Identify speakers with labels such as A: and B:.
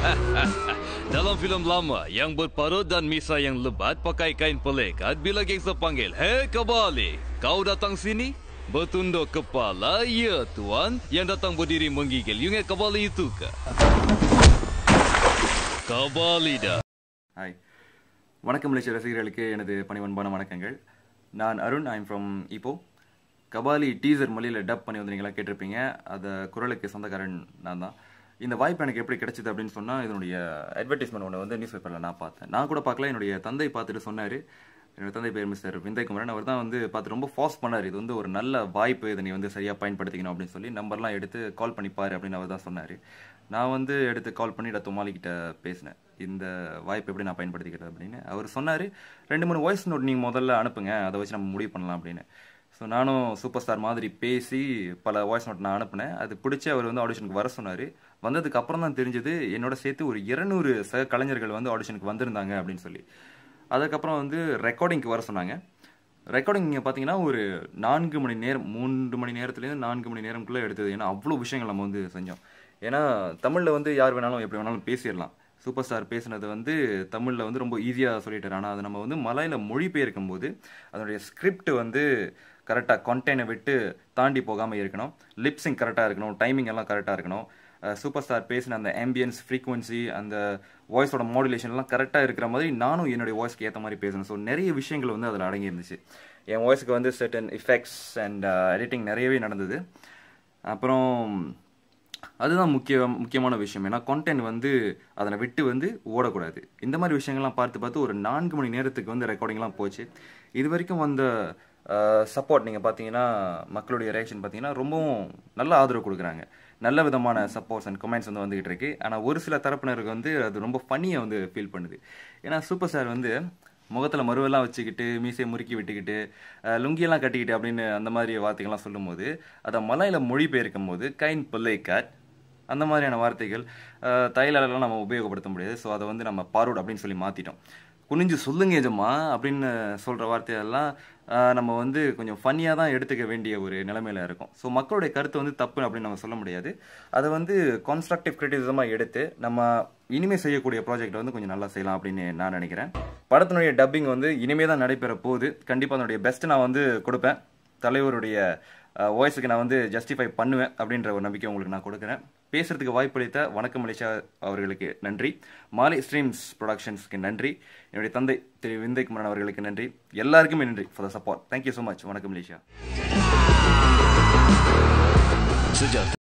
A: Dalam filem lama yang berparut dan Misa yang lebat pakai kain pelekat bila gangster panggil, Hei kembali, kau datang sini? Bertunduk kepala, ya tuan, yang datang berdiri menggigil. You ingat kembali itu ke? Kembali dah.
B: Hi வணக்கம் மலேசிய ரசிகர்களுக்கு எனது பணிவன்பான வணக்கங்கள் நான் Arun I'm from இப்போ Kabali teaser மொழியில் dub பண்ணி வந்து நீங்களா கேட்டிருப்பீங்க அதை குரலுக்கு சொந்தக்காரன் நான் தான் இந்த வாய்ப்பு எனக்கு எப்படி கிடைச்சது அப்படின்னு சொன்னால் இதனுடைய அட்வர்டைஸ்மெண்ட் ஒன்று வந்து நியூஸ் பேப்பரில் நான் பார்த்தேன் நான் கூட பார்க்கல என்னுடைய தந்தை பார்த்துட்டு சொன்னார் என்னோட தந்தை பேர் மிஸ்டர் விந்தயகுமரன் அவர் தான் வந்து பார்த்து ரொம்ப ஃபாஸ்ட் பண்ணார் இது வந்து ஒரு நல்ல வாய்ப்பு இதை நீ வந்து சரியாக பயன்படுத்திக்கணும் அப்படின்னு சொல்லி நம்பர்லாம் எடுத்து கால் பண்ணி பாரு அப்படின்னு அவர் தான் சொன்னார் நான் வந்து எடுத்து கால் பண்ணி டத்துமாலி கிட்ட பேசினேன் இந்த வாய்ப்பு எப்படி நான் பயன்படுத்திக்கிறது அப்படின்னு அவர் சொன்னார் ரெண்டு மூணு வாய்ஸ் நோட் நீங்கள் முதல்ல அனுப்புங்க அதை வச்சு நம்ம முடிவு பண்ணலாம் அப்படின்னு ஸோ நானும் சூப்பர் ஸ்டார் மாதிரி பேசி பல வாய்ஸ் நோட் நான் அனுப்புனேன் அது பிடிச்சி அவர் வந்து ஆடிஷனுக்கு வர சொன்னார் வந்ததுக்கு அப்புறம் தான் தெரிஞ்சது என்னோட சேர்த்து ஒரு இருநூறு சக கலைஞர்கள் வந்து ஆடிஷனுக்கு வந்திருந்தாங்க அப்படின்னு சொல்லி அதுக்கப்புறம் வந்து ரெக்கார்டிங்க்கு வர சொன்னாங்க ரெக்கார்டிங் நீங்கள் பார்த்தீங்கன்னா ஒரு நான்கு மணி நேரம் மூன்று மணி நேரத்துலேருந்து நான்கு மணி நேரம்குள்ளே எடுத்தது ஏன்னா அவ்வளோ விஷயங்கள் நம்ம வந்து செஞ்சோம் ஏன்னா தமிழில் வந்து யார் வேணாலும் எப்படி வேணாலும் பேசிடலாம் சூப்பர் ஸ்டார் பேசுனது வந்து தமிழில் வந்து ரொம்ப ஈஸியாக சொல்லிட்டார் ஆனால் அது நம்ம வந்து மலையில் மொழிபெயர்க்கும் போது அதனுடைய ஸ்கிரிப்ட் வந்து கரெக்டாக கண்டெய்னை விட்டு தாண்டி போகாமல் இருக்கணும் லிப்ஸிங் கரெக்டாக இருக்கணும் டைமிங் எல்லாம் கரெக்டாக இருக்கணும் சூப்பர் ஸ்டார் பேசின அந்த ஆம்பியன்ஸ் ஃப்ரீக்வன்சி அந்த வாய்ஸோட மாடுலேஷன்லாம் கரெக்டாக இருக்கிற மாதிரி நானும் என்னுடைய வாய்ஸ்க்கு ஏற்ற மாதிரி பேசணும் ஸோ நிறைய விஷயங்கள் வந்து அதில் அடங்கி இருந்துச்சு என் வாய்ஸுக்கு வந்து செட்டன் எஃபெக்ட்ஸ் அண்ட் எடிட்டிங் நிறையவே நடந்தது அப்புறம் அதுதான் முக்கிய முக்கியமான விஷயம் ஏன்னா கான்டென்ட் வந்து அதனை விட்டு வந்து ஓடக்கூடாது இந்த மாதிரி விஷயங்கள்லாம் பார்த்து பார்த்து ஒரு நான்கு மணி நேரத்துக்கு வந்து ரெக்கார்டிங்லாம் போச்சு இது வரைக்கும் வந்த சப்போர்ட் நீங்கள் பார்த்தீங்கன்னா மக்களுடைய ரியாக்ஷன் பார்த்தீங்கன்னா ரொம்பவும் நல்ல ஆதரவு கொடுக்குறாங்க நல்ல விதமான சப்போர்ட்ஸ் அண்ட் கமெண்ட்ஸ் வந்து வந்துகிட்டு இருக்கு ஆனால் ஒரு சில தரப்பினருக்கு வந்து அது ரொம்ப ஃபன்னியாக வந்து ஃபீல் பண்ணுது ஏன்னா சூப்பர் ஸ்டார் வந்து முகத்தில் மருவெல்லாம் வச்சுக்கிட்டு மீசையை முறுக்கி விட்டுக்கிட்டு அஹ், லுங்கியெல்லாம் கட்டிக்கிட்டு அப்படின்னு அந்த மாதிரி வார்த்தைகள்லாம் சொல்லும்போது அதை மலையில் மொழிபெயர்க்கும் போது கைன் பிள்ளை கேட் அந்த மாதிரியான வார்த்தைகள் அஹ், தையலாளர்லாம் நம்ம உபயோகப்படுத்த முடியாது ஸோ அதை வந்து நம்ம பார்வர்ட் அப்படின்னு சொல்லி மாற்றிட்டோம் குனிஞ்சு சொல்லுங்க எஜமா அப்படின்னு சொல்கிற வார்த்தையெல்லாம் அஹ், நம்ம வந்து கொஞ்சம் ஃபன்னியாக தான் எடுத்துக்க வேண்டிய ஒரு நிலைமையில இருக்கும் ஸோ மக்களுடைய கருத்து வந்து தப்பு அப்படின்னு நம்ம சொல்ல முடியாது அதை வந்து கான்ஸ்ட்ரக்டிவ் கிரிட்டிசிசமாக எடுத்து நம்ம இனிமே செய்யக்கூடிய ப்ராஜெக்ட் வந்து கொஞ்சம் நல்லா செய்யலாம் அப்படின்னு நான் நினைக்கிறேன் படத்தினுடைய டப்பிங் வந்து இனிமே தான் நடைபெற போகுது கண்டிப்பாக அதனுடைய பெஸ்ட் நான் வந்து கொடுப்பேன் தலைவருடைய வாய்ஸுக்கு நான் வந்து ஜஸ்டிஃபை பண்ணுவேன் அப்படின்ற ஒரு நம்பிக்கை உங்களுக்கு நான் கொடுக்குறேன் பேசுறதுக்கு வாய்ப்பளித்த வணக்கம் மலேசியா அவர்களுக்கு நன்றி மாலை ஸ்ட்ரீம்ஸ் ப்ரொடக்ஷன்ஸ்க்கு நன்றி என்னுடைய தந்தை திரு விந்தை குமரன் அவர்களுக்கு நன்றி எல்லாருக்குமே நன்றி for the support thank you so much வணக்கம் மலேசியா
A: Sejak